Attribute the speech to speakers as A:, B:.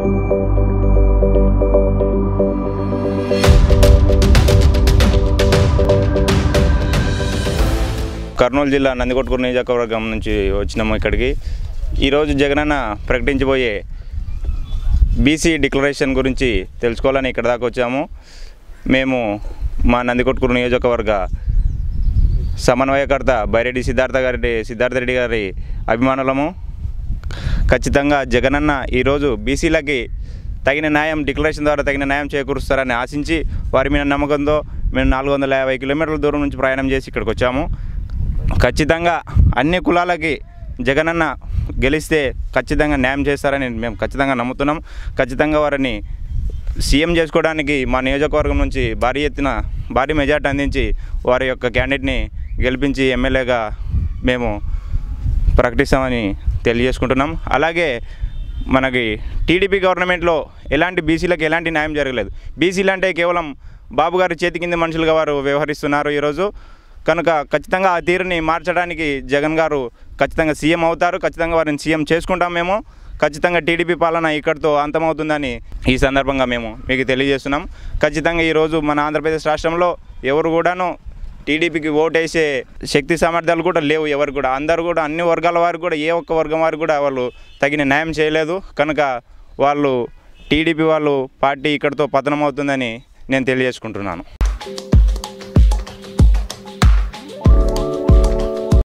A: కర్నూలు జిల్లా నందికొట్కూరు నియోజకవర్గం నుంచి వచ్చినాము ఇక్కడికి ఈరోజు జగనన్న ప్రకటించబోయే బీసీ డిక్లరేషన్ గురించి తెలుసుకోవాలని ఇక్కడ దాకా వచ్చాము మేము మా నందికొట్కూరు నియోజకవర్గ సమన్వయకర్త బైరెడ్డి సిద్ధార్థ గారి సిద్ధార్థ రెడ్డి గారి అభిమానులము ఖచ్చితంగా జగనన్న ఈరోజు బీసీలకి తగిన న్యాయం డిక్లరేషన్ ద్వారా తగిన న్యాయం చేకూరుస్తారని ఆశించి వారి మీద నమ్మకంతో మేము నాలుగు వందల యాభై కిలోమీటర్ల దూరం నుంచి ప్రయాణం చేసి ఇక్కడికి వచ్చాము ఖచ్చితంగా అన్ని కులాలకి జగనన్న గెలిస్తే ఖచ్చితంగా న్యాయం చేస్తారని మేము ఖచ్చితంగా నమ్ముతున్నాం ఖచ్చితంగా వారిని సీఎం చేసుకోవడానికి మా నియోజకవర్గం నుంచి భారీ ఎత్తున భారీ మెజార్టీ అందించి వారి యొక్క క్యాండిడేట్ని గెలిపించి ఎమ్మెల్యేగా మేము ప్రకటిస్తామని తెలియజేసుకుంటున్నాం అలాగే మనకి టీడీపీ గవర్నమెంట్లో ఎలాంటి బీసీలకు ఎలాంటి న్యాయం జరగలేదు బీసీలు అంటే కేవలం బాబు గారి చేతి కింద మనుషులుగా వారు వ్యవహరిస్తున్నారు ఈరోజు కనుక ఖచ్చితంగా ఆ తీరుని మార్చడానికి జగన్ గారు ఖచ్చితంగా సీఎం అవుతారు ఖచ్చితంగా వారిని సీఎం చేసుకుంటాం మేము ఖచ్చితంగా టీడీపీ పాలన ఇక్కడితో అంతమవుతుందని ఈ సందర్భంగా మేము మీకు తెలియజేస్తున్నాం ఖచ్చితంగా ఈరోజు మన ఆంధ్రప్రదేశ్ రాష్ట్రంలో ఎవరు కూడాను టీడీపీకి ఓటేసే శక్తి సామర్థ్యాలు కూడా లేవు ఎవరు కూడా అందరు కూడా అన్ని వర్గాల వారు కూడా ఏ ఒక్క వర్గం వారు కూడా వాళ్ళు తగిన న్యాయం చేయలేదు కనుక వాళ్ళు టీడీపీ వాళ్ళు పార్టీ ఇక్కడితో పతనం అవుతుందని నేను తెలియజేసుకుంటున్నాను